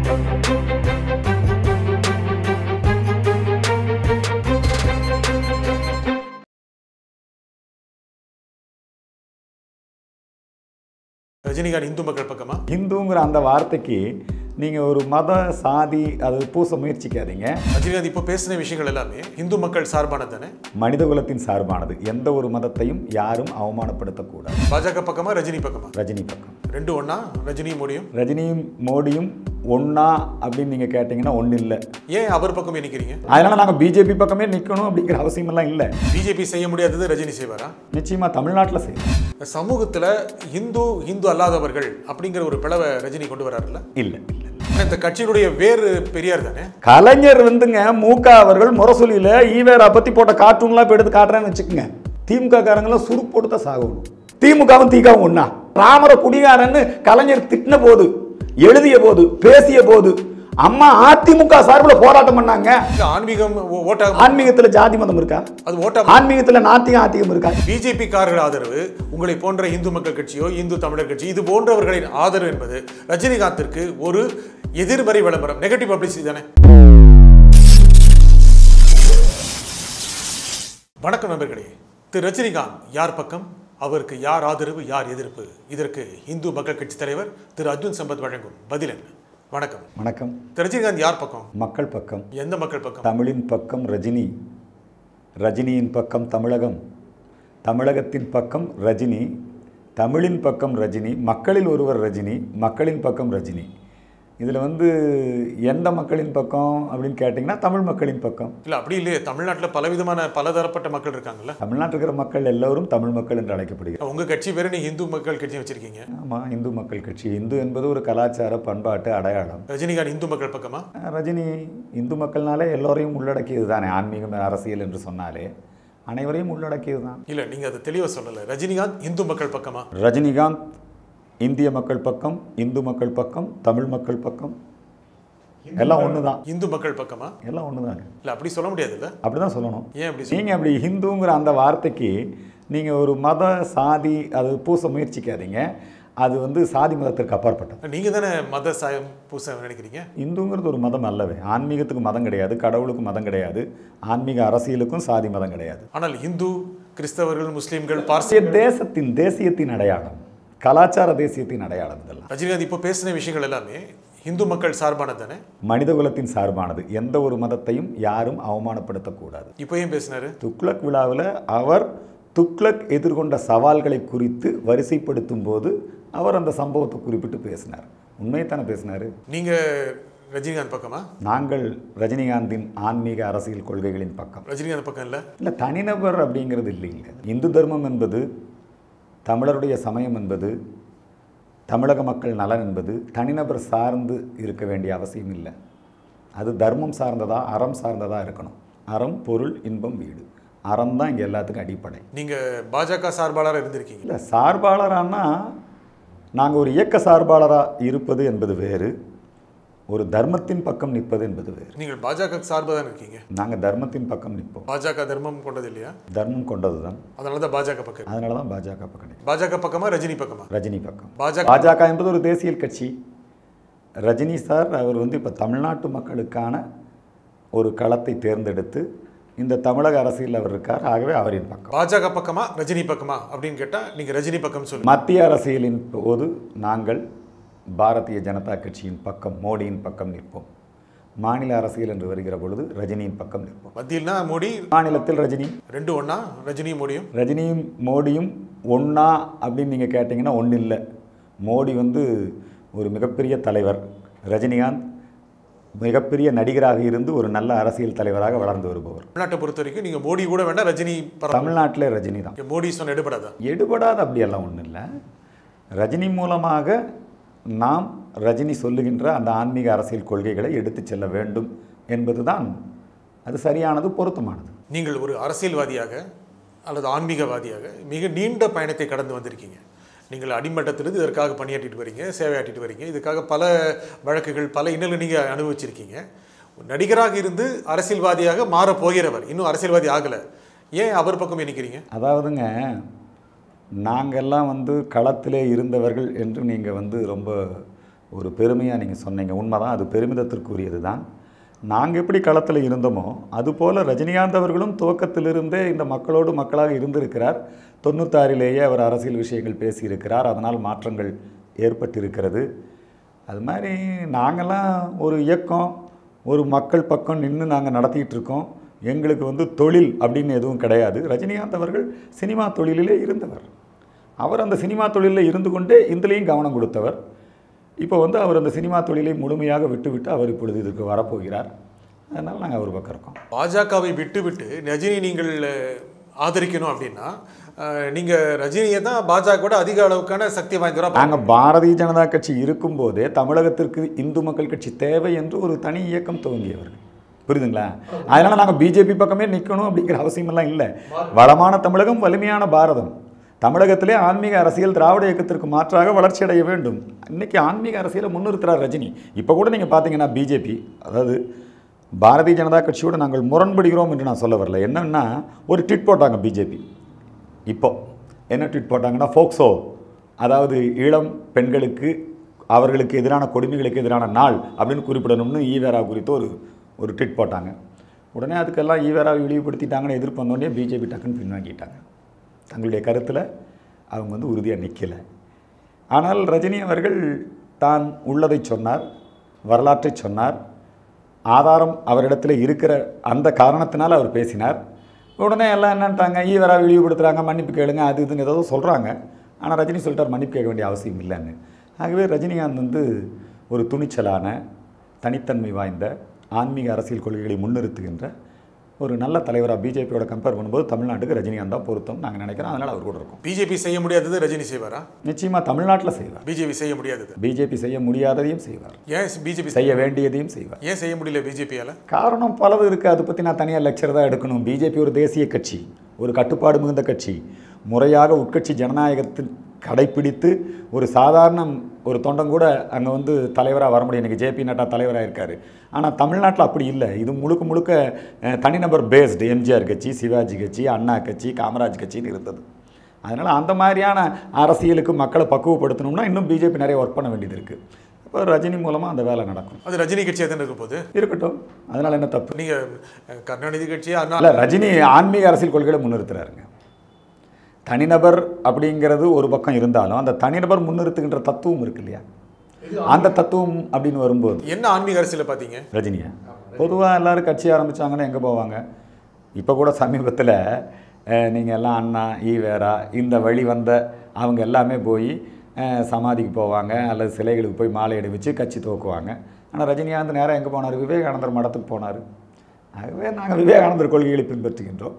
ரஜினிகாந்த் இந்து மக்கள் பக்கமா இந்துங்கிற அந்த வார்த்தைக்கு நீங்கள் ஒரு மத சாதி அதை பூச முயற்சிக்காதீங்க ரஜினிகாந்த் இப்போ பேசின விஷயங்கள் எல்லாமே இந்து மக்கள் சார்பானது தானே மனிதகுலத்தின் சார்பானது எந்த ஒரு மதத்தையும் யாரும் அவமானப்படுத்தக்கூடாது பாஜக பக்கமா ரஜினி பக்கமா ரஜினி பக்கம் ரெண்டு ஒண்ணா ரஜினி மோடியும் ரஜினியும் மோடியும் ஒன்றா அப்படின்னு நீங்கள் கேட்டிங்கன்னா ஒன்றும் இல்லை ஏன் அவர் பக்கம் நினைக்கிறீங்க அதனால் நாங்கள் பிஜேபி பக்கமே நிற்கணும் அப்படிங்கிற அவசியமெல்லாம் இல்லை பிஜேபி செய்ய முடியாதது ரஜினி செய்வாரா நிச்சயமாக தமிழ்நாட்டில் செய்யணும் சமூகத்துல இந்து இந்து அல்லாதவர்கள் அப்படிங்கிற ஒரு பிளவை ரஜினி கொண்டு வராருல்ல இல்லை இல்லை ஆனா இந்த கட்சியினுடைய வேறு பெரியார் தானே கலைஞர் வந்துங்க மூக அவர்கள் முரசொலியில் ஈவேரா பற்றி போட்ட கார்ட்டூன்லாம் இப்போ எடுத்து காட்டுறேன்னு வச்சுக்கோங்க திமுக காரங்களாம் சுருக்கு போட்டு தான் சாகணும் திமுகவும் தீகாவும் ஒண்ணா ராமரை குடிகாரன்னு கலைஞர் திட்டின போது எழுதிய போது பேசிய போது அம்மா அதிமுக சார்பில் போராட்டம் பண்ணாங்க இந்த ஆன்மீகம் ஓ- ஓட்டா ஆன்மீகத்தில் ஜாதி மதம் இருக்கா அது ஓட்டா ஆன்மீகத்தில் நாத்திகம் ஆத்திகம் இருக்கா பிஜேபி காரர்கள் ஆதரவு உங்களை போன்ற இந்து மக்கள் கட்சியோ இந்து தமிழர் கட்சி இது போன்றவர்களின் ஆதரவு என்பது ரஜினிகாந்திற்கு ஒரு எதிர்மறை விளம்பரம் நெகட்டிவ் பப்ளிசிட்டி தானே வணக்கம் நண்பர்களே திரு ரஜினிகாந்த் யார் பக்கம் அவருக்கு யார் ஆதரவு யார் எதிர்ப்பு இதற்கு இந்து மக்கள் கட்சி தலைவர் திரு அர்ஜுன் சம்பத் வழங்கும் பதில் என்ன வணக்கம் வணக்கம் திரு ரஜினிகாந்த் யார் பக்கம் மக்கள் பக்கம் எந்த மக்கள் பக்கம் தமிழின் பக்கம் ரஜினி ரஜினியின் பக்கம் தமிழகம் தமிழகத்தின் பக்கம் ரஜினி தமிழின் பக்கம் ரஜினி மக்களில் ஒருவர் ரஜினி மக்களின் பக்கம் ரஜினி இதில் வந்து எந்த மக்களின் பக்கம் அப்படின்னு கேட்டிங்கன்னா தமிழ் மக்களின் பக்கம் இல்ல அப்படி இல்லையே தமிழ்நாட்டுல பலவிதமான பலதரப்பட்ட மக்கள் இருக்காங்கல்ல தமிழ்நாட்டில் இருக்கிற மக்கள் எல்லோரும் தமிழ் மக்கள் என்று அழைக்கப்படுகிறார் உங்க கட்சி பேரு நீங்க இந்து மக்கள் கட்சி வச்சிருக்கீங்க ஆமாம் இந்து மக்கள் கட்சி இந்து என்பது ஒரு கலாச்சார பண்பாட்டு அடையாளம் ரஜினிகாந்த் இந்து மக்கள் பக்கமா ரஜினி இந்து மக்கள்னாலே எல்லோரையும் உள்ளடக்கியது தானே ஆன்மீகம் அரசியல் என்று சொன்னாலே அனைவரையும் உள்ளடக்கியது தான் இல்ல நீங்க அதை தெளிவா சொல்லல ரஜினிகாந்த் இந்து மக்கள் பக்கமா ரஜினிகாந்த் இந்திய மக்கள் பக்கம் இந்து மக்கள் பக்கம் தமிழ் மக்கள் பக்கம் எல்லாம் ஒன்று தான் இந்து மக்கள் பக்கமா எல்லாம் ஒன்று தாங்க இல்ல அப்படி சொல்ல முடியாதுல்ல அப்படி தான் சொல்லணும் ஏன் அப்படி சொல்ல- நீங்கள் அப்படி ஹிந்துங்கிற அந்த வார்த்தைக்கு நீங்கள் ஒரு மத சாதி அது பூச முயற்சிக்காதீங்க அது வந்து சாதி மதத்திற்கு அப்பாற்பட்டது நீங்க தானே மத சாயம் பூச நினைக்கிறீங்க இந்துங்கிறது ஒரு மதம் அல்லவே ஆன்மீகத்துக்கு மதம் கிடையாது கடவுளுக்கு மதம் கிடையாது ஆன்மீக அரசியலுக்கும் சாதி மதம் கிடையாது ஆனால் இந்து கிறிஸ்தவர்கள் முஸ்லிம்கள் பார்சி தேசிய தேசத்தின் தேசியத்தின் அடையாளம் கலாச்சார தேசியத்தின் அடையாளம் இதெல்லாம் ரஜினிகாந்த் இப்போ பேசின விஷயங்கள் எல்லாமே இந்து மக்கள் சார்பானது தானே மனிதகுலத்தின் சார்பானது எந்த ஒரு மதத்தையும் யாரும் அவமானப்படுத்தக்கூடாது இப்போ ஏன் பேசினாரு துக்ளக் விழாவில் அவர் துக்ளக் எதிர்கொண்ட சவால்களை குறித்து வரிசைப்படுத்தும் போது அவர் அந்த சம்பவத்தை குறிப்பிட்டு பேசினார் உண்மையைத்தானே பேசினார் நீங்க ரஜினிகாந்த் பக்கமா நாங்கள் ரஜினிகாந்தின் ஆன்மீக அரசியல் கொள்கைகளின் பக்கம் ரஜினிகாந்த் பக்கம் இல்ல இல்லை தனிநபர் அப்படிங்கிறது இல்லைங்க இந்து தர்மம் என்பது தமிழருடைய சமயம் என்பது தமிழக மக்கள் நலன் என்பது தனிநபர் சார்ந்து இருக்க வேண்டிய அவசியம் இல்லை அது தர்மம் சார்ந்ததா அறம் சார்ந்ததா இருக்கணும் அறம் பொருள் இன்பம் வீடு அறம் தான் இங்கே எல்லாத்துக்கும் அடிப்படை நீங்க பாஜக சார்பாளராக இருந்திருக்கீங்க இல்லை சார்பாளரானா நாங்கள் ஒரு இயக்க சார்பாளராக இருப்பது என்பது வேறு ஒரு தர்மத்தின் பக்கம் நிற்பது என்பது வேறு நீங்கள் பாஜக சார்பாக தான் இருக்கீங்க நாங்கள் தர்மத்தின் பக்கம் நிற்போம் பாஜக தர்மம் கொண்டது இல்லையா தர்மம் கொண்டது தான் அதனால தான் பாஜக பக்கம் இருக்கு. அதனால தான் பாஜக பக்கம் நிற்போம் பாஜக பக்கமா ரஜினி பக்கமா ரஜினி பக்கம் பாஜக பாஜக என்பது ஒரு தேசியல் கட்சி ரஜினி சார் அவர் வந்து இப்போ தமிழ்நாட்டு மக்களுக்கான ஒரு களத்தை தேர்ந்தெடுத்து இந்த தமிழக அரசியல் அவர் இருக்கார் ஆகவே அவரின் பக்கம் பாஜக பக்கமா ரஜினி பக்கமா அப்படின்னு கேட்டா நீங்க ரஜினி பக்கம் சொல்லுங்க மத்திய அரசியலின் போது நாங்கள் பாரதிய ஜனதா கட்சியின் பக்கம் மோடியின் பக்கம் நிற்போம் மாநில அரசியல் என்று வருகிற பொழுது ரஜினியின் பக்கம் நிற்போம் மத்தியில்னா மோடி மாநிலத்தில் ரஜினி ரெண்டு ஒண்ணா ரஜினி மோடியும் ரஜினியும் மோடியும் ஒன்றா அப்படின்னு நீங்கள் கேட்டிங்கன்னா ஒன்றும் இல்லை மோடி வந்து ஒரு மிகப்பெரிய தலைவர் ரஜினிகாந்த் மிகப்பெரிய நடிகராக இருந்து ஒரு நல்ல அரசியல் தலைவராக வளர்ந்து வருபவர் தமிழ்நாட்டை பொறுத்த வரைக்கும் நீங்க மோடி கூட வேண்டாம் ரஜினி பரவாயில்ல. தமிழ்நாட்டிலே ரஜினி தான் இங்க மோடி சொன்ன எடுபடாதா எடுபடாத அப்படியெல்லாம் ஒன்றும் இல்லை ரஜினி மூலமாக நாம் ரஜினி சொல்லுகின்ற அந்த ஆன்மீக அரசியல் கொள்கைகளை எடுத்துச் செல்ல வேண்டும் என்பதுதான் அது சரியானது பொருத்தமானது நீங்கள் ஒரு அரசியல்வாதியாக அல்லது ஆன்மீகவாதியாக மிக நீண்ட பயணத்தை கடந்து வந்திருக்கீங்க நீங்கள் அடிமட்டத்திலிருந்து இதற்காக பணியாற்றிட்டு வரீங்க சேவையாற்றிட்டு வரீங்க இதுக்காக பல வழக்குகள் பல இன்னல்கள் நீங்கள் அனுபவிச்சிருக்கீங்க நடிகராக இருந்து அரசியல்வாதியாக மாறப் போகிறவர் இன்னும் அரசியல்வாதி ஆகலை ஏன் அவர் பக்கம் நிற்கிறீங்க அதாவதுங்க நாங்கெல்லாம் வந்து களத்திலே இருந்தவர்கள் என்று நீங்கள் வந்து ரொம்ப ஒரு பெருமையாக நீங்கள் சொன்னீங்க உண்மைதான் அது பெருமிதத்திற்குரியது தான் நாங்கள் எப்படி களத்தில் இருந்தோமோ அதுபோல் ரஜினிகாந்த் அவர்களும் துவக்கத்திலிருந்தே இந்த மக்களோடு மக்களாக இருந்திருக்கிறார் தொண்ணூத்தாறிலேயே அவர் அரசியல் விஷயங்கள் பேசியிருக்கிறார் அதனால் மாற்றங்கள் ஏற்பட்டிருக்கிறது அது மாதிரி நாங்கள்லாம் ஒரு இயக்கம் ஒரு மக்கள் பக்கம் நின்று நாங்கள் நடத்திக்கிட்டு இருக்கோம் எங்களுக்கு வந்து தொழில் அப்படின்னு எதுவும் கிடையாது ரஜினிகாந்த் அவர்கள் சினிமா தொழிலிலே இருந்தவர் அவர் அந்த சினிமா தொழிலில் இருந்து கொண்டே இதுலேயும் கவனம் கொடுத்தவர் இப்போ வந்து அவர் அந்த சினிமா தொழிலை முழுமையாக விட்டுவிட்டு அவர் இப்பொழுது இதுக்கு வரப்போகிறார் அதனால் நாங்கள் அவர் பக்கம் இருக்கோம் பாஜகவை விட்டு விட்டு ரஜினி நீங்கள் அஹ், ஆதரிக்கணும் அப்படின்னா அஹ், நீங்க ரஜினியை தான் பாஜகவோட அதிக அளவுக்கான சக்தி வாய்ந்தவரா நாங்கள் பாரதிய ஜனதா கட்சி இருக்கும்போதே தமிழகத்திற்கு இந்து மக்கள் கட்சி தேவை என்று ஒரு தனி இயக்கம் துவங்கியவர்கள் புரியுதுங்களா அதனால் நாங்கள் பிஜேபி பக்கமே நிற்கணும் அப்படிங்கிற அவசியமெல்லாம் இல்லை வளமான தமிழகம் வலிமையான பாரதம் தமிழகத்திலே ஆன்மீக அரசியல் திராவிட இயக்கத்திற்கு மாற்றாக வளர்ச்சி அடைய வேண்டும் இன்னைக்கு ஆன்மீக அரசியலை முன்னிறுத்துறார் ரஜினி இப்போ கூட நீங்கள் பார்த்தீங்கன்னா பிஜேபி அதாவது பாரதிய ஜனதா கட்சியோடு நாங்கள் முரண்படுகிறோம் என்று நான் சொல்ல வரல என்னன்னா ஒரு ட்வீட் போட்டாங்க பிஜேபி இப்போ என்ன ட்வீட் போட்டாங்கன்னா ஃபோக்சோ அதாவது இளம் பெண்களுக்கு அவர்களுக்கு எதிரான கொடுமைகளுக்கு எதிரான நாள் அப்படின்னு குறிப்பிடணும்னு ஈவேரா குறித்து ஒரு ஒரு ட்வீட் போட்டாங்க உடனே அதுக்கெல்லாம் ஈவேராவை இழிவுபடுத்திட்டாங்கன்னு எதிர்ப்பு வந்தோடனே பிஜேபி டக்குன்னு பின்வாங்கிட்டாங்க தங்களுடைய கருத்தில் அவங்க வந்து உறுதியாக நிற்கலை ஆனால் ரஜினி அவர்கள் தான் உள்ளதை சொன்னார் வரலாற்றை சொன்னார் ஆதாரம் அவரிடத்தில் இருக்கிற அந்த காரணத்தினால் அவர் பேசினார் உடனே எல்லாம் என்னன்ட்டாங்க ஈவரா இழிவுபடுத்துகிறாங்க மன்னிப்பு கேளுங்க அது இதுன்னு ஏதோ சொல்கிறாங்க ஆனால் ரஜினி சொல்லிட்டார் மன்னிப்பு கேட்க வேண்டிய அவசியம் இல்லைன்னு ஆகவே ரஜினிகாந்த் வந்து ஒரு துணிச்சலான தனித்தன்மை வாய்ந்த ஆன்மீக அரசியல் கொள்கைகளை முன்னிறுத்துகின்ற ஒரு நல்ல தலைவராக பிஜேபியோட கம்பேர் பண்ணும்போது தமிழ்நாட்டுக்கு ரஜினிகாந்த் தான் பொருத்தம் நாங்கள் நினைக்கிறோம் அதனால் அவர் கூட இருக்கோம் பிஜேபி செய்ய முடியாதது ரஜினி செய்வாரா நிச்சயமாக தமிழ்நாட்டில் செய்வார் பிஜேபி செய்ய முடியாதது பிஜேபி செய்ய முடியாததையும் செய்வார் ஏன் பிஜேபி செய்ய வேண்டியதையும் செய்வார் ஏன் செய்ய முடியல பிஜேபியால காரணம் பலது இருக்குது அதை பற்றி நான் தனியாக லெக்சர் தான் எடுக்கணும் பிஜேபி ஒரு தேசிய கட்சி ஒரு கட்டுப்பாடு மிகுந்த கட்சி முறையாக உட்கட்சி ஜனநாயகத்தில் கடைப்பிடித்து ஒரு சாதாரண ஒரு தொண்டன் கூட அங்கே வந்து தலைவராக வர முடியும் இன்றைக்கி ஜேபி நட்டா தலைவராக இருக்கார் ஆனால் தமிழ்நாட்டில் அப்படி இல்லை இது முழுக்க முழுக்க அஹ், தனிநபர் பேஸ்டு எம்ஜிஆர் கட்சி சிவாஜி கட்சி அண்ணா கட்சி காமராஜ் கட்சின்னு இருந்தது அதனால் அந்த மாதிரியான அரசியலுக்கு மக்களை பக்குவப்படுத்தணும்னா இன்னும் பிஜேபி நிறைய ஒர்க் பண்ண வேண்டியது இருக்குது இப்போ ரஜினி மூலமாக அந்த வேலை நடக்கும் அது ரஜினி கட்சியாக தானே இருக்க போகுது இருக்கட்டும் அதனால் என்ன தப்பு நீங்க அஹ், கருணாநிதி கட்சியா அண்ணா இல்லை ரஜினி ஆன்மீக அரசியல் கொள்கைகளை முன்னிறுத்துறாருங்க தனிநபர் அப்படிங்கிறது ஒரு பக்கம் இருந்தாலும் அந்த தனிநபர் முன்னிறுத்துகின்ற தத்துவம் இருக்கு இல்லையா அந்த தத்துவம் அப்படின்னு வரும்போது என்ன ஆன்மீக அரசியல பாத்தீங்க ரஜினியா பொதுவாக எல்லாரும் கட்சி ஆரம்பிச்சாங்கன்னா எங்கே போவாங்க இப்போ கூட சமீபத்தில் நீங்கள் எல்லாம் அண்ணா ஈவேரா இந்த வழி வந்த அவங்க எல்லாமே போய் அஹ், சமாதிக்கு போவாங்க அல்லது சிலைகளுக்கு போய் மாலை அணிவிச்சு கட்சி துவக்குவாங்க ஆனால் ரஜினிகாந்த் நேராக எங்கே போனார் விவேகானந்தர் மடத்துக்கு போனார் ஆகவே நாங்கள் விவேகானந்தர் கொள்கைகளை பின்பற்றுகின்றோம்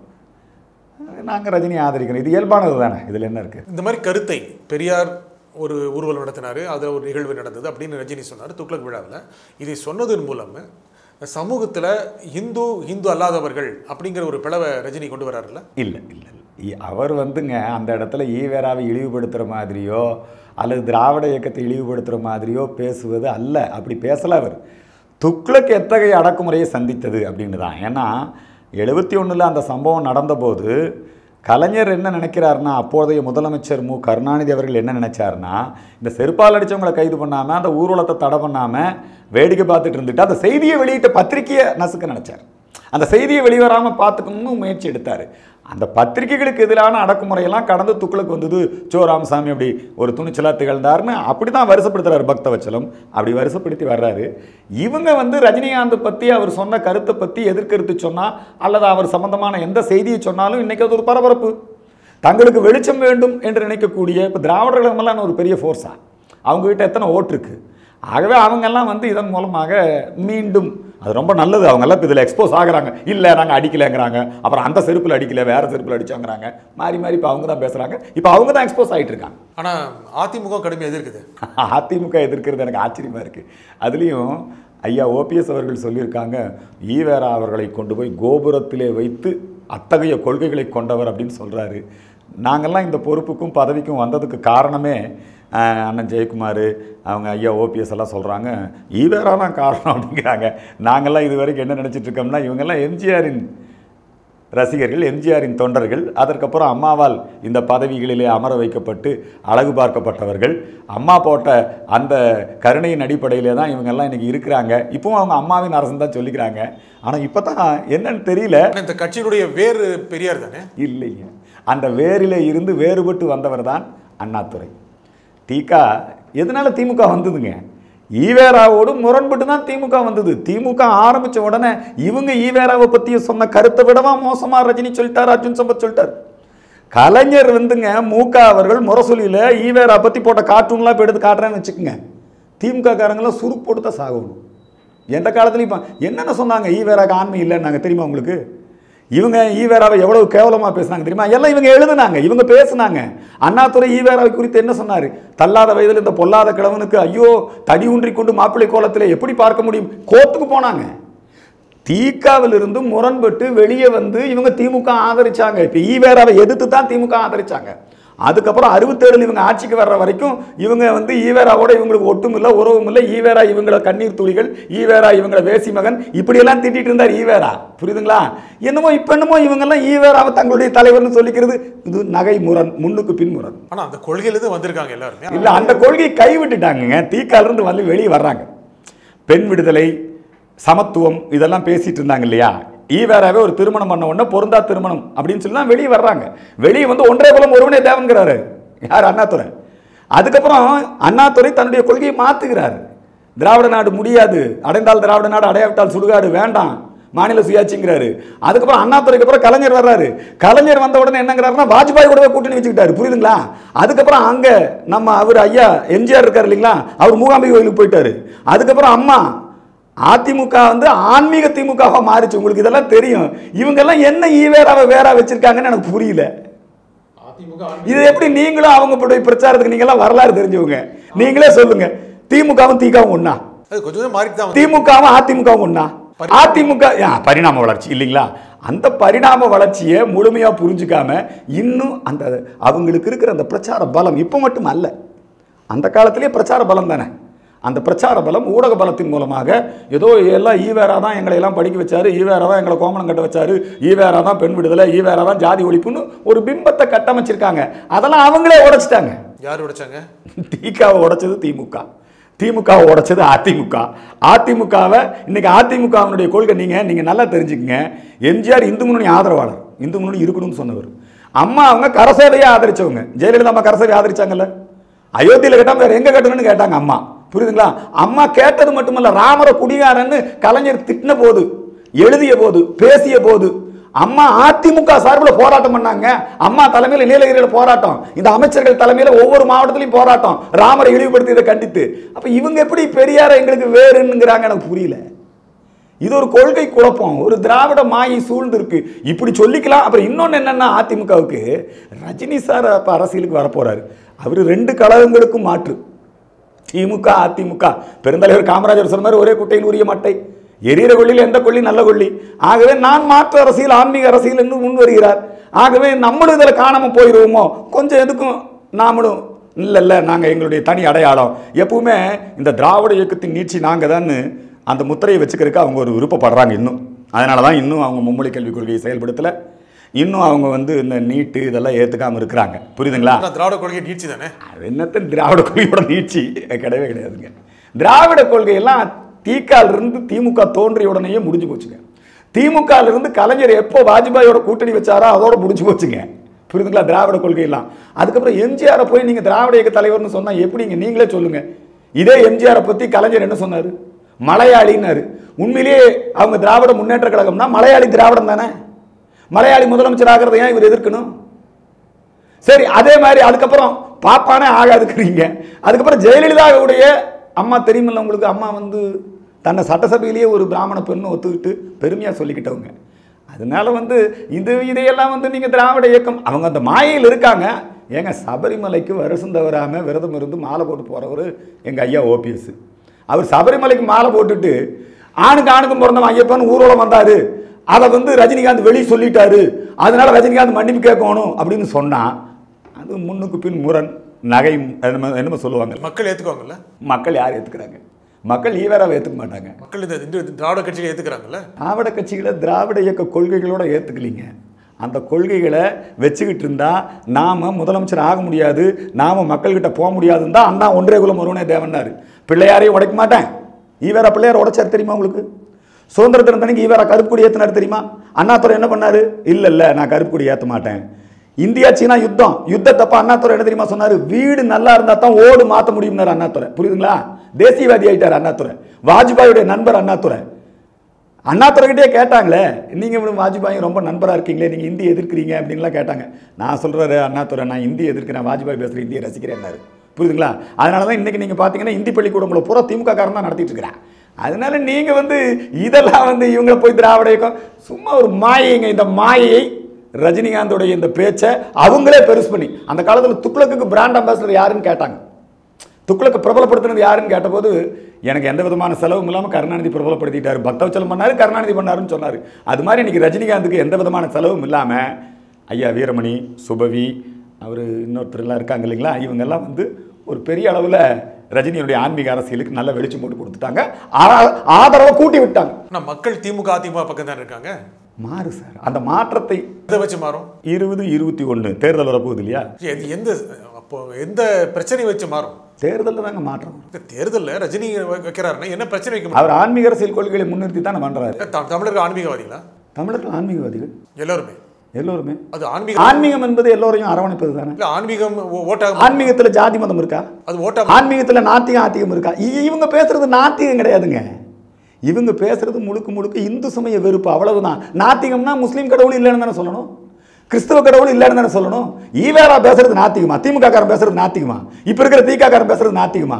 நாங்கள் ரஜினி ஆதரிக்கிறோம் இது இயல்பானது தானே இதில் என்ன இருக்குது இந்த மாதிரி கருத்தை பெரியார் ஒரு ஊர்வலம் நடத்தினாரு அதில் ஒரு நிகழ்வு நடந்தது அப்படின்னு ரஜினி சொன்னார் துக்ளக் விழாவில் இதை சொன்னதன் மூலம் சமூகத்தில் இந்து இந்து அல்லாதவர்கள் அப்படிங்கிற ஒரு பிளவை ரஜினி கொண்டு வராருல்ல இல்லை இல்லை இ- அவர் வந்துங்க அந்த இடத்துல ஈவேராவை இழிவுபடுத்துகிற மாதிரியோ அல்லது திராவிட இயக்கத்தை இழிவுபடுத்துகிற மாதிரியோ பேசுவது அல்ல அப்படி பேசல அவர் துக்ளக் எத்தகைய அடக்குமுறையை சந்தித்தது அப்படின்னு தான் ஏன்னா எழுபத்தி ஒன்றில் அந்த சம்பவம் நடந்தபோது கலைஞர் என்ன நினைக்கிறாருன்னா அப்போதைய முதலமைச்சர் மு கருணாநிதி அவர்கள் என்ன நினைச்சாருன்னா இந்த செருப்பால் அடிச்சவங்களை கைது பண்ணாமல் அந்த ஊர்வலத்தை தடை பண்ணாமல் வேடிக்கை பார்த்துட்டு இருந்துட்டு அந்த செய்தியை வெளியிட்ட பத்திரிக்கையை நசுக்க நினைச்சார் அந்த செய்தியை வெளிவராமல் பார்த்துக்கணும்னு முயற்சி எடுத்தார் அந்த பத்திரிகைகளுக்கு எதிரான அடக்குமுறையெல்லாம் கடந்து துக்களுக்கு வந்தது சோ ராமசாமி அப்படி ஒரு துணிச்சலாக திகழ்ந்தார்னு அப்படி தான் வருஷப்படுத்துறாரு பக்தவச்சலம் அப்படி வருஷப்படுத்தி வர்றாரு இவங்க வந்து ரஜினிகாந்த் பற்றி அவர் சொன்ன கருத்தை பற்றி எதிர்கருத்து சொன்னால் அல்லது அவர் சம்பந்தமான எந்த செய்தியை சொன்னாலும் இன்றைக்கி அது ஒரு பரபரப்பு தங்களுக்கு வெளிச்சம் வேண்டும் என்று நினைக்கக்கூடிய இப்போ திராவிடர்களெல்லாம் ஒரு பெரிய ஃபோர்ஸா அவங்ககிட்ட எத்தனை ஓட்டு இருக்கு ஆகவே அவங்கெல்லாம் வந்து இதன் மூலமாக மீண்டும் அது ரொம்ப நல்லது அவங்கெல்லாம் இப்போ இதில் எக்ஸ்போஸ் ஆகுறாங்க இல்லை நாங்கள் அடிக்கலைங்கிறாங்க அப்புறம் அந்த செருப்பில் அடிக்கல வேறு செருப்பில் அடிச்சாங்கிறாங்க மாறி மாறி இப்போ அவங்க தான் பேசுகிறாங்க இப்போ அவங்க தான் எக்ஸ்போஸ் ஆகிட்டு இருக்காங்க ஆனா அதிமுக கடுமையாக எதிர்க்குது அதிமுக எதிர்க்கிறது எனக்கு ஆச்சரியமாக இருக்குது அதுலேயும் ஐயா ஓபிஎஸ் அவர்கள் சொல்லியிருக்காங்க ஈவேரா அவர்களை கொண்டு போய் கோபுரத்திலே வைத்து அத்தகைய கொள்கைகளை கொண்டவர் அப்படின்னு சொல்கிறாரு நாங்கள்லாம் இந்த பொறுப்புக்கும் பதவிக்கும் வந்ததுக்கு காரணமே ஆஹ், அண்ணன் ஜெயக்குமார் அவங்க ஐயா ஓபிஎஸ் எல்லாம் சொல்கிறாங்க ஈவேரா தான் காரணம் அப்படிங்கிறாங்க நாங்கள்லாம் இது வரைக்கும் என்ன நினச்சிட்டு இருக்கோம்னா இவங்கெல்லாம் எம்ஜிஆரின் ரசிகர்கள் எம்ஜிஆரின் தொண்டர்கள் அதற்கப்புறம் அம்மாவால் இந்த பதவிகளிலே அமர வைக்கப்பட்டு அழகு பார்க்கப்பட்டவர்கள் அம்மா போட்ட அந்த கருணையின் அடிப்படையிலே தான் இவங்கெல்லாம் இன்னைக்கு இருக்கிறாங்க இப்பவும் அவங்க அம்மாவின் அரசன் தான் சொல்லிக்கிறாங்க ஆனால் இப்போ தான் என்னன்னு தெரியல ஆனா இந்த கட்சியினுடைய வேறு பெரியார் தானே இல்லைங்க அந்த வேரிலே இருந்து வேறுபட்டு வந்தவர் தான் அண்ணாதுரை திக எதனால திமுக வந்ததுங்க ஈவேராவோடு முரண்பட்டு தான் திமுக வந்தது திமுக ஆரம்பிச்ச உடனே இவங்க ஈவேராவை பத்தி சொன்ன கருத்தை விடவா மோசமா ரஜினி சொல்லிட்டார் அர்ஜுன் சம்பத் சொல்லிட்டார் கலைஞர் வந்துங்க மூகா அவர்கள் முரசொலியில் ஈவேரா பத்தி போட்ட கார்ட்டூன்லாம் இப்போ எடுத்து காட்டுறேன்னு வச்சுக்கோங்க திமுக காரங்களாம் சுருக்கு போட்டு தான் சாகணும் எந்த காலத்துலையும் இப்போ என்னென்ன சொன்னாங்க ஈவேராக்கு ஆண்மை இல்லைன்னாங்க தெரியுமா உங்களுக்கு இவங்க ஈவேராவை எவ்வளவு கேவலமாக பேசுனாங்க தெரியுமா எல்லாம் இவங்க எழுதுனாங்க இவங்க பேசுனாங்க அண்ணாதுரை ஈவேராவை குறித்து என்ன சொன்னார் தள்ளாத வயதில் இந்த பொல்லாத கிழவனுக்கு ஐயோ தடி ஊன்றி கொண்டு மாப்பிள்ளை கோலத்தில் எப்படி பார்க்க முடியும் கோர்ட்டுக்கு போனாங்க திகாவிலிருந்து முரண்பட்டு வெளியே வந்து இவங்க திமுக ஆதரிச்சாங்க இப்போ ஈவேராவை எதிர்த்து தான் திமுக ஆதரிச்சாங்க அதுக்கப்புறம் அறுபத்தேழில் இவங்க ஆட்சிக்கு வர்ற வரைக்கும் இவங்க வந்து ஈவேராவோட இவங்களுக்கு ஒட்டும் இல்லை உறவும் இல்லை ஈவேரா இவங்கள கண்ணீர் துளிகள் ஈவேரா இவங்கள வேசி மகன் இப்படியெல்லாம் திட்டிட்டு இருந்தார் ஈவேரா புரியுதுங்களா என்னமோ இப்போ என்னமோ இவங்கெல்லாம் ஈவேராவை தங்களுடைய தலைவர்னு சொல்லிக்கிறது இது நகை முரண் முன்னுக்கு பின் முரண் ஆனா அந்த கொள்கையிலிருந்து வந்திருக்காங்க எல்லாருமே இல்ல அந்த கொள்கையை கைவிட்டுட்டாங்கங்க தீக்கால இருந்து வந்து வெளியே வர்றாங்க பெண் விடுதலை சமத்துவம் இதெல்லாம் பேசிட்டு இருந்தாங்க இல்லையா ஈவேராவே ஒரு திருமணம் பண்ண உடனே பொருந்தா திருமணம் அப்படின்னு சொல்லி தான் வெளியே வர்றாங்க வெளியே வந்து ஒன்றே குலம் ஒருவனே தேவன்கிறாரு யார் அண்ணாதுரை அதுக்கப்புறம் அண்ணாதுரை தன்னுடைய கொள்கையை மாத்துகிறார் திராவிட நாடு முடியாது அடைந்தால் திராவிட நாடு அடையாவிட்டால் சுடுகாடு வேண்டாம் மாநில சுயாட்சிங்கிறாரு அதுக்கப்புறம் அண்ணாதுரைக்கு அப்புறம் கலைஞர் வர்றாரு கலைஞர் வந்த உடனே என்னங்கிறாருன்னா வாஜ்பாய் கூடவே கூட்டணி வச்சுக்கிட்டாரு புரியுதுங்களா அதுக்கப்புறம் அங்க நம்ம அவர் ஐயா எம்ஜிஆர் இருக்காரு இல்லைங்களா அவர் மூகாம்பிகை கோயிலுக்கு போயிட்டாரு அதுக்கப்புறம் அம்மா அதிமுக வந்து ஆன்மீக திமுகவா மாறிச்சு உங்களுக்கு இதெல்லாம் தெரியும் இவங்கெல்லாம் என்ன ஈவேராவை வேறா வச்சிருக்காங்கன்னு எனக்கு புரியல இது எப்படி நீங்களும் அவங்க போய் பிரச்சாரத்துக்கு நீங்கெல்லாம் வரலாறு தெரிஞ்சவங்க நீங்களே சொல்லுங்க திமுகவும் திகாவும் ஒண்ணா அது கொஞ்சம் கொஞ்சம் மாறிட்டு தான் வந்து- திமுகவும் அதிமுகவும் ஒண்ணா அதிமுக ஆ, பரிணாம வளர்ச்சி இல்லைங்களா அந்த பரிணாம வளர்ச்சியை முழுமையா புரிஞ்சுக்காம இன்னும் அந்த அவங்களுக்கு இருக்கிற அந்த பிரச்சார பலம் இப்போ மட்டும் அல்ல அந்த காலத்திலேயே பிரச்சார பலம் தானே அந்த பிரச்சார பலம் ஊடக பலத்தின் மூலமாக ஏதோ எல்லாம் ஈவேரா தான் எங்களை எல்லாம் படிக்க வச்சாரு ஈவேரா தான் எங்களை கோமணம் கட்ட வச்சாரு ஈவேரா தான் பெண் விடுதலை ஈவேரா தான் ஜாதி ஒழிப்புன்னு ஒரு பிம்பத்தை கட்டமைச்சிருக்காங்க அதெல்லாம் அவங்களே உடைச்சிட்டாங்க யார் உடைச்சாங்க திகாவை உடைச்சது திமுக திமுகவை உடைச்சது அதிமுக அதிமுகவை இன்னைக்கு அதிமுகவினுடைய கொள்கை நீங்க நீங்க நல்லா தெரிஞ்சுக்கங்க எம்ஜிஆர் இந்து முன்னணி ஆதரவாளர் இந்து முன்னணி இருக்கணும்னு சொன்னவர் அம்மா அவங்க கரசேவையை ஆதரிச்சவங்க ஜெயலலிதா அம்மா கரசேவை ஆதரிச்சாங்கல்ல அயோத்தியில கேட்டா வேற எங்க கட்டணும்னு கேட்டாங்க அம்மா புரியுதுங்களா அம்மா கேட்டது மட்டுமல்ல ராமர குடிகாரன்னு கலைஞர் திட்டின போது எழுதிய போது பேசிய போது அம்மா அதிமுக சார்பில் போராட்டம் பண்ணாங்க அம்மா தலைமையில் நீலகிரியில் போராட்டம் இந்த அமைச்சர்கள் தலைமையில் ஒவ்வொரு மாவட்டத்திலையும் போராட்டம் ராமரை இழிவுபடுத்தியதை கண்டித்து அப்ப இவங்க எப்படி பெரியார எங்களுக்கு வேறுங்கிறாங்க எனக்கு புரியல இது ஒரு கொள்கை குழப்பம் ஒரு திராவிட மாயை சூழ்ந்து இருக்கு இப்படி சொல்லிக்கலாம் அப்புறம் இன்னொன்று என்னன்னா அதிமுகவுக்கு ரஜினி சார் அப்போ அரசியலுக்கு வரப்போறாரு அவர் ரெண்டு கழகங்களுக்கும் மாற்று திமுக அதிமுக பெருந்தலைவர் காமராஜர் சொன்ன மாதிரி ஒரே குட்டையில் உரிய மட்டை எரியிற கொள்ளியில் எந்த கொள்ளி நல்ல கொள்ளி ஆகவே நான் மாற்று அரசியல் ஆன்மீக அரசியல் என்று முன் வருகிறார் ஆகவே நம்மளும் இதில் காணாம போயிடுவோமோ கொஞ்சம் எதுக்கும் நாமளும் இல்லை இல்லை நாங்கள் எங்களுடைய தனி அடையாளம் எப்பவுமே இந்த திராவிட இயக்கத்தின் நீட்சி நாங்கள் தான் அந்த முத்திரையை வச்சுக்கிறதுக்கு அவங்க ஒரு விருப்பப்படுறாங்க இன்னும் அதனால தான் இன்னும் அவங்க மும்மொழி கல்விக் கொள்கையை செயல்படுத்தலை இன்னும் அவங்க வந்து இந்த நீட்டு இதெல்லாம் ஏற்றுக்காமல் இருக்கிறாங்க புரியுதுங்களா ஆனா திராவிட கொள்கை நீட்சி தானே அது என்னத்த திராவிட கொள்கையோட நீட்சி கிடையவே கிடையாதுங்க திராவிட கொள்கையெல்லாம் தீக்கால இருந்து திமுக தோன்றிய உடனேயே முடிஞ்சு போச்சுங்க திமுக ல இருந்து கலைஞர் எப்போ வாஜ்பாயோட கூட்டணி வச்சாரோ அதோட முடிஞ்சு போச்சுங்க புரியுதுங்களா திராவிட கொள்கையெல்லாம் அதுக்கப்புறம் எம்ஜிஆரை போய் நீங்க திராவிட இயக்க தலைவர்னு சொன்னா எப்படிங்க நீங்களே சொல்லுங்க இதே எம்ஜிஆரை பத்தி கலைஞர் என்ன சொன்னாரு மலையாளின்னாரு உண்மையிலேயே அவங்க திராவிட முன்னேற்ற கழகம்னா மலையாளி திராவிடம் தானே மலையாளி முதலமைச்சர் ஆகிறத ஏன் இவர் எதிர்க்கணும் சரி அதே மாதிரி அதுக்கப்புறம் பாப்பானே ஆகாதுக்கிறீங்க அதுக்கப்புறம் ஜெயலலிதாவுடைய அம்மா தெரியுமில்ல உங்களுக்கு அம்மா வந்து தன்னை சட்டசபையிலேயே ஒரு பிராமண பெண்ணு ஒத்துக்கிட்டு பெருமையாக சொல்லிக்கிட்டவங்க அதனால வந்து இது இதையெல்லாம் வந்து நீங்கள் திராவிட இயக்கம் அவங்க அந்த மாயையில் இருக்காங்க ஏங்க சபரிமலைக்கு வருஷம் தவறாமல் விரதம் இருந்து மாலை போட்டு போகிறவர் எங்கள் ஐயா ஓபிஎஸ் அவர் சபரிமலைக்கு மாலை போட்டுட்டு ஆணுக்கு ஆணுக்கும் பிறந்தவன் ஐயப்பன் ஊர்வலம் வந்தார் அதை வந்து ரஜினிகாந்த் வெளியே சொல்லிட்டாரு அதனால ரஜினிகாந்த் மன்னிப்பு கேட்கணும் அப்படின்னு சொன்னா அது முன்னுக்கு பின் முரண் நகை என்னமோ என்னமோ சொல்லுவாங்க மக்கள் ஏத்துக்குவாங்கல்ல மக்கள் யார் ஏற்றுக்கிறாங்க மக்கள் ஈவேராவை ஏற்றுக்க மாட்டாங்க மக்கள் இந்த இந்த திராவிட கட்சியை ஏத்துக்கிறாங்கல்ல திராவிட கட்சிகளை திராவிட இயக்க கொள்கைகளோட ஏற்றுக்கலீங்க அந்த கொள்கைகளை வச்சுக்கிட்டு இருந்தா நாம முதலமைச்சர் ஆக முடியாது நாம மக்கள்கிட்ட போக முடியாதுன்னு தான் அண்ணா ஒன்றே குலம் ஒருவனே தேவன்னாரு பிள்ளையாரையும் உடைக்க மாட்டேன் ஈவேரா பிள்ளையார் உடைச்சார் தெரியுமா உங்களுக்கு சுதந்திர தினத்தன்னைக்கு ஈவேரா கருப்பு கொடி ஏற்றினார் தெரியுமா அண்ணாதுரை என்ன பண்ணாரு இல்ல இல்ல நான் கருப்பு கொடி ஏற்ற மாட்டேன் இந்தியா சீனா யுத்தம் யுத்தத்தப்ப அண்ணாதுரை என்ன தெரியுமா சொன்னாரு வீடு நல்லா இருந்தா தான் ஓடு மாத்த முடியும்னாரு அண்ணாதுரை புரியுதுங்களா தேசியவாதி ஆயிட்டார் அண்ணாதுரை வாஜ்பாயுடைய நண்பர் அண்ணாதுரை அண்ணாதுரைகிட்டே கேட்டாங்களே நீங்கள் இவனும் வாஜ்பாயும் ரொம்ப நண்பராக இருக்கீங்களே நீங்கள் இந்தி எதிர்க்கிறீங்க அப்படின்லாம் கேட்டாங்க நான் சொல்கிறாரு அண்ணாதுரை நான் இந்தி எதிர்க்கிறேன் வாஜ்பாய் பேசுகிற இந்தியை ரசிக்கிறேன்னாரு புரியுதுங்களா அதனால தான் இன்றைக்கி நீங்கள் பார்த்தீங்கன்னா இந்தி பள்ளிக்கூடங்களை பூரா திமுக காரன் தான் நடத்திட்டு இருக்கிறேன் அதனால நீங்கள் வந்து இதெல்லாம் வந்து இவங்களை போய் திராவிட இயக்கம் சும்மா ஒரு மாயைங்க இந்த மாயையை ரஜினிகாந்தோடைய இந்த பேச்சை அவங்களே பெருசு பண்ணி அந்த காலத்தில் துக்ளக்குக்கு பிராண்ட் அம்பாசிடர் யாருன்னு கேட்டாங்க துக்ளக்கு பிரபலப்படுத்தினது யாருன்னு கேட்டபோது எனக்கு எந்த விதமான செலவும் இல்லாமல் கருணாநிதி பிரபலப்படுத்திட்டாரு பக்தவச்சலம் பண்ணாரு கருணாநிதி பண்ணாருன்னு சொன்னார் அது மாதிரி இன்னைக்கு ரஜினிகாந்துக்கு எந்த விதமான செலவும் இல்லாமல் ஐயா வீரமணி சுபவி அவர் இன்னொருத்தர்லாம் இருக்காங்க இல்லைங்களா இவங்கெல்லாம் வந்து ஒரு பெரிய அளவில் ரஜினியுடைய ஆன்மீக அரசியலுக்கு நல்ல வெளிச்சம் போட்டு கொடுத்துட்டாங்க ஆ- ஆதரவை கூட்டி விட்டாங்க ஆனா மக்கள் திமுக அதிமுக பக்கம் தான் இருக்காங்க மாறு சார் அந்த மாற்றத்தை இதை வச்சு மாறும் இருபது இருபத்தி ஒன்று தேர்தல் வரப்போகுது இல்லையா எது- எந்த அப்போ எந்த பிரச்சனையை வச்சு மாறும் தேர்தலில் தாங்க மாற்றம் இந்த தேர்தல்ல ரஜினி வை- வைக்கிறாருன்னா என்ன பிரச்சனை வைக்க முடியும் அவர் ஆன்மீக அரசியல் கொள்கைகளை முன்னிறுத்தி தானே பண்ணுறாரு த- தமிழர்கள் ஆன்மீகவாதிகளா தமிழர்கள் ஆன்மீகவாதிகள் எல்லாருமே எல்லோருமே அது ஆன்மீகம் ஆன்மீகம் என்பது எல்லோரையும் அரவணைப்பது தானே இல்ல ஆன்மீகம் ஓ- ஓட்டாக ஆன்மீகத்துல ஜாதி மதம் இருக்கா அது ஓட்டா ஆன்மீகத்துல நாத்திகம் ஆத்திகம் இருக்கா இ- இவங்க பேசுறது நாத்திகம் கிடையாதுங்க இவங்க பேசுறது முழுக்க முழுக்க இந்து சமய வெறுப்பு அவ்வளவுதான் நாத்திகம்னா முஸ்லீம் கடவுள் இல்லைன்னு தானே சொல்லணும் கிறிஸ்தவ கடவுள் இல்லைன்னு தானே சொல்லணும் ஈவேரா பேசுறது நாத்திகமா திமுக காரன் பேசுறது நாத்திகமா இப்ப இருக்கிற திக காரன் பேசுறது நாத்திகமா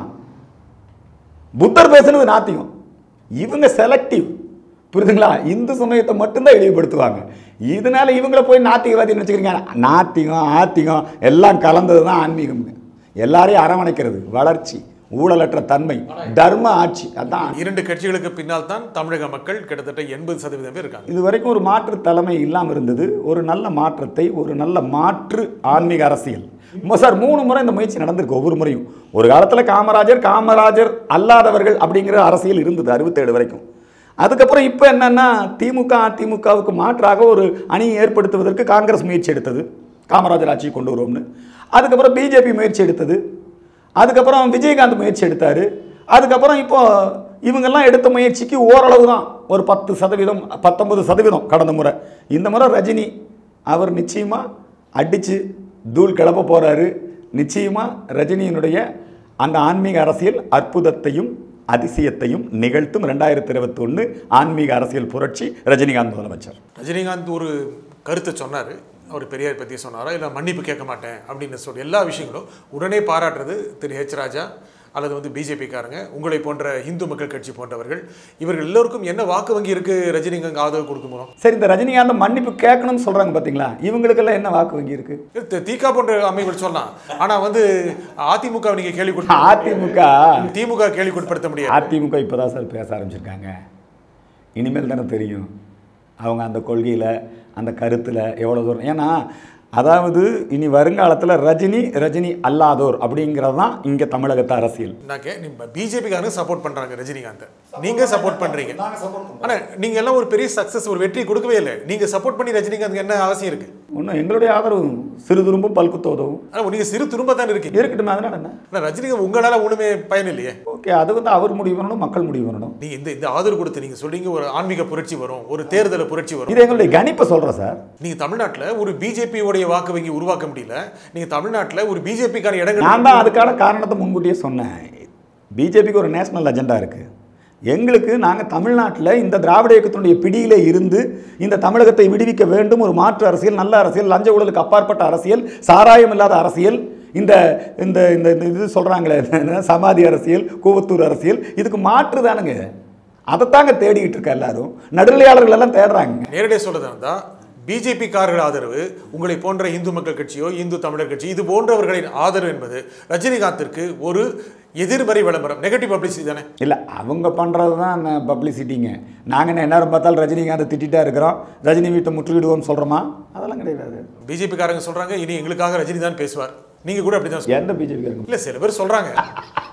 புத்தர் பேசுனது நாத்திகம் இவங்க செலக்டிவ் புரியுதுங்களா இந்து சமயத்தை மட்டும்தான் இழிவுபடுத்துவாங்க இதனால இவங்கள போய் நாத்திகவாதின்னு வச்சுக்கிறீங்க நாத்திகம் ஆத்திகம் எல்லாம் கலந்தது தான் ஆன்மீகம் எல்லாரையும் அரவணைக்கிறது வளர்ச்சி ஊழலற்ற தன்மை தர்ம ஆட்சி அதான் இரண்டு கட்சிகளுக்கு பின்னால் தான் தமிழக மக்கள் கிட்டத்தட்ட எண்பது சதவீதம் பேர் இருக்காங்க இது வரைக்கும் ஒரு மாற்று தலைமை இல்லாமல் இருந்தது ஒரு நல்ல மாற்றத்தை ஒரு நல்ல மாற்று ஆன்மீக அரசியல் மொ- சார் மூணு முறை இந்த முயற்சி நடந்திருக்கு ஒவ்வொரு முறையும் ஒரு காலத்தில் காமராஜர் காமராஜர் அல்லாதவர்கள் அப்படிங்கிற அரசியல் இருந்தது அறுபத்தேழு வரைக்கும் அதுக்கப்புறம் இப்போ என்னன்னா திமுக அதிமுகவுக்கு மாற்றாக ஒரு அணியை ஏற்படுத்துவதற்கு காங்கிரஸ் முயற்சி எடுத்தது காமராஜர் ஆட்சியை கொண்டு வருவோம்னு அதுக்கப்புறம் பிஜேபி முயற்சி எடுத்தது அதுக்கப்புறம் விஜயகாந்த் முயற்சி எடுத்தார் அதுக்கப்புறம் இப்போ இவங்கெல்லாம் எடுத்த முயற்சிக்கு ஓரளவு தான் ஒரு பத்து சதவீதம் பத்தொன்பது சதவீதம் கடந்த முறை இந்த முறை ரஜினி அவர் நிச்சயமாக அடித்து தூள் கிளப்ப போகிறாரு நிச்சயமாக ரஜினியினுடைய அந்த ஆன்மீக அரசியல் அற்புதத்தையும் அதிசயத்தையும் நிகழ்த்தும் ரெண்டாயிரத்தி இருபத்தி ஒன்று ஆன்மீக அரசியல் புரட்சி ரஜினிகாந்த் முதலமைச்சர் ரஜினிகாந்த் ஒரு கருத்தை சொன்னார் அவர் பெரியார் பற்றி சொன்னாரா இல்லை மன்னிப்பு கேட்க மாட்டேன் அப்படின்னு சொல்லி எல்லா விஷயங்களும் உடனே பாராட்டுறது திரு ஹெச் ராஜா அல்லது வந்து பிஜேபிக்காரங்க உங்களை போன்ற இந்து மக்கள் கட்சி போன்றவர்கள் இவர்கள் எல்லோருக்கும் என்ன வாக்கு வங்கி இருக்கு ரஜினிகாந்த் ஆதரவு கொடுக்கும் மூலம் சரி இந்த ரஜினிகாந்த் மன்னிப்பு கேட்கணும்னு சொல்கிறாங்க பார்த்தீங்களா இவங்களுக்கெல்லாம் என்ன வாக்கு வங்கி இருக்குது தி- திகா போன்ற அமைப்புகள் சொல்லலாம் ஆனா வந்து அதிமுக நீங்க கேள்வி கொடுத்து அதிமுக திமுக கேள்விக்குட்படுத்த முடியாது அதிமுக இப்போ தான் சார் பேச ஆரம்பிச்சிருக்காங்க இனிமேல் தானே தெரியும் அவங்க அந்த கொள்கையில் அந்த கருத்தில் எவ்வளோ தூரம் ஏன்னா அதாவது இனி வருங்காலத்தில் ரஜினி ரஜினி அல்லாதோர் அப்படிங்கிறது தான் இங்கே தமிழகத்து அரசியல் நான் கே நீங்க பிஜேபிக்காரங்க சப்போர்ட் பண்றாங்க ரஜினிகாந்த் நீங்க சப்போர்ட் பண்றீங்க ஆனா நீங்க எல்லாம் ஒரு பெரிய சக்சஸ் ஒரு வெற்றி கொடுக்கவே இல்லை நீங்க சப்போர்ட் பண்ணி ரஜினிகாந்த் என்ன அவசியம் இருக்கு ஒன்றும் எங்களுடைய ஆதரவு சிறு துரும்பும் பல்குத்த உதவும் ஆனா நீங்க சிறு துரும்ப தான் இருக்கீங்க இருக்கட்டும் அதனால என்ன ஆனா ரஜினிகாந்த் உங்களால ஒண்ணுமே பயன் இல்லையே ஓகே அது வந்து அவர் முடிவு பண்ணணும் மக்கள் முடிவு பண்ணணும் நீங்க இந்த இந்த ஆதரவு கொடுத்து நீங்க சொல்றீங்க ஒரு ஆன்மீக புரட்சி வரும் ஒரு தேர்தல புரட்சி வரும் இது எங்களுடைய கணிப்பை சொல்கிறேன் சார் நீங்க தமிழ்நாட்டுல ஒரு பிஜேபி உடைய வாக்கு வங்கி உருவாக்க முடியல நீங்க தமிழ்நாட்டுல ஒரு பிஜேபிக்கான இடங்கள் நான் தான் அதுக்கான காரணத்தை முன்கூட்டியே சொன்னேன் பிஜேபிக்கு ஒரு நேஷனல் அஜெண்டா இருக்குது எங்களுக்கு நாங்கள் தமிழ்நாட்டில் இந்த திராவிட இயக்கத்தினுடைய பிடியிலே இருந்து இந்த தமிழகத்தை விடுவிக்க வேண்டும் ஒரு மாற்று அரசியல் நல்ல அரசியல் லஞ்ச ஊழலுக்கு அப்பாற்பட்ட அரசியல் சாராயம் இல்லாத அரசியல் இந்த இந்த இந்த இந்த இது சொல்கிறாங்களே சமாதி அரசியல் கூவத்தூர் அரசியல் இதுக்கு மாற்று தானுங்க அதைத்தாங்க தேடிக்கிட்டு இருக்க எல்லாரும் நடுநிலையாளர்கள் எல்லாம் தேடுறாங்க நேரடியாக சொல்றதா இருந்தா பிஜேபி காரர்கள் ஆதரவு உங்களை போன்ற இந்து மக்கள் கட்சியோ இந்து தமிழர் கட்சி இது போன்றவர்களின் ஆதரவு என்பது ரஜினிகாந்திற்கு ஒரு எதிர்மறை விளம்பரம் நெகட்டிவ் பப்ளிசிட்டி தானே இல்லை அவங்க பண்ணுறது தான் பப்ளிசிட்டிங்க நாங்கள் என்ன நேரம் பார்த்தாலும் ரஜினிகாந்த் திட்டிகிட்டே இருக்கிறோம் ரஜினி வீட்டை முற்றுகிடுவோம்னு சொல்கிறோமா அதெல்லாம் கிடையாது பிஜேபி காரங்க சொல்றாங்க இனி எங்களுக்காக ரஜினி தான் பேசுவார் நீங்க கூட அப்படிதான் சொல்றீங்க எந்த பிஜேபி இல்ல சில பேர் சொல்றாங்க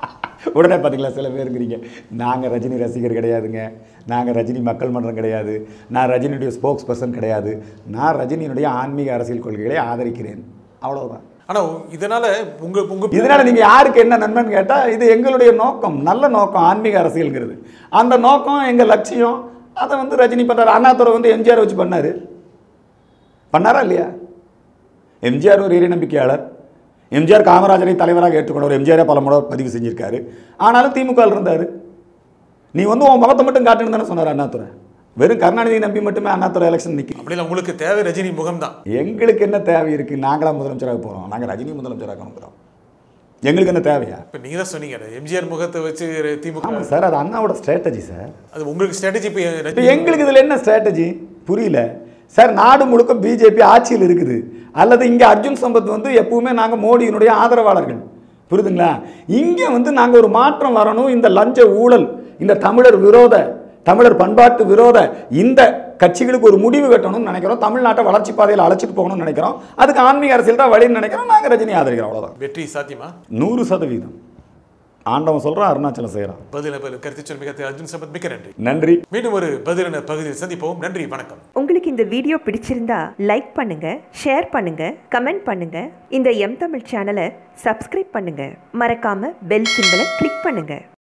உடனே பார்த்தீங்களா சில பேருங்கிறீங்க நாங்கள் ரஜினி ரசிகர் கிடையாதுங்க நாங்கள் ரஜினி மக்கள் மன்றம் கிடையாது நான் ரஜினியுடைய ஸ்போக்ஸ் பர்சன் கிடையாது நான் ரஜினியினுடைய ஆன்மீக அரசியல் கொள்கைகளை ஆதரிக்கிறேன் அவ்வளவுதான் ஆனால் இதனால் உங்கள் உங்கள் இதனால நீங்க யாருக்கு என்ன நன்மைன்னு கேட்டா இது எங்களுடைய நோக்கம் நல்ல நோக்கம் ஆன்மீக அரசியல்ங்கிறது அந்த நோக்கம் எங்க லட்சியம் அதை வந்து ரஜினி பண்றாரு அண்ணாதுரை வந்து எம்ஜிஆர் வச்சு பண்ணாரு பண்ணாரா இல்லையா எம்ஜிஆர் ஒரு இறை நம்பிக்கையாளர் எம்ஜிஆர் காமராஜரை தலைவராக ஏற்றுக்கொண்டவர் எம்ஜிஆரே பல முறை பதிவு செஞ்சிருக்காரு ஆனாலும் திமுக இருந்தார் நீ வந்து உன் முகத்தை மட்டும் காட்டுன்னு தானே சொன்னார் அண்ணாதுரை வெறும் கருணாநிதி நம்பி மட்டுமே அண்ணாதுரை எலெக்ஷன் நிற்கும் அப்படிலாம் உங்களுக்கு தேவை ரஜினி முகம்தான் எங்களுக்கு என்ன தேவை இருக்கு நாங்களா முதலமைச்சராக போகிறோம் நாங்கள் ரஜினி முதலமைச்சராக அனுப்புகிறோம் எங்களுக்கு என்ன தேவையா இப்போ நீங்கள் தான் சொன்னீங்க எம்ஜிஆர் முகத்தை வச்சு திமுக ஆமாம் சார் அது அண்ணாவோட ஸ்ட்ராட்டஜி சார் அது உங்களுக்கு ஸ்ட்ராட்டஜி இப்போ இப்போ ரஜினி எங்களுக்கு இதில் என்ன ஸ்ட்ராட்டஜி புரியல சார் நாடு முழுக்க பிஜேபி ஆட்சியில் இருக்குது அல்லது இங்கே அர்ஜுன் சம்பத் வந்து எப்பவுமே நாங்கள் மோடியினுடைய ஆதரவாளர்கள் புரியுதுங்களா இங்கே வந்து நாங்கள் ஒரு மாற்றம் வரணும் இந்த லஞ்ச ஊழல் இந்த தமிழர் விரோத தமிழர் பண்பாட்டு விரோத இந்த கட்சிகளுக்கு ஒரு முடிவு கட்டணும்னு நினைக்கிறோம் தமிழ்நாட்டை வளர்ச்சி பாதையில் அழைச்சிட்டு போகணும்னு நினைக்கிறோம் அதுக்கு ஆன்மீக அரசியல் தான் வழின்னு நினைக்கிறோம் நாங்கள் ரஜினி ஆதரிக்கிறோம் அவ்வளோதான் வெற்றி சாத்தியமா நூறு சதவீதம் ஆண்டவன் சொல்கிறான் அருணாச்சலம் செய்கிறான் பதில பதில் கருத்து சொல் மிக அர்ஜுன் சம்பத் மிக்க நன்றி நன்றி மீண்டும் ஒரு பதிலின பகுதியில் சந்திப்போம் நன்றி வணக்கம் உங்களுக்கு இந்த வீடியோ பிடிச்சிருந்தா லைக் பண்ணுங்க ஷேர் பண்ணுங்க கமெண்ட் பண்ணுங்க இந்த எம் தமிழ் சேனலை சப்ஸ்கிரைப் பண்ணுங்க மறக்காம பெல் சிம்பலை கிளிக் பண்ணுங்க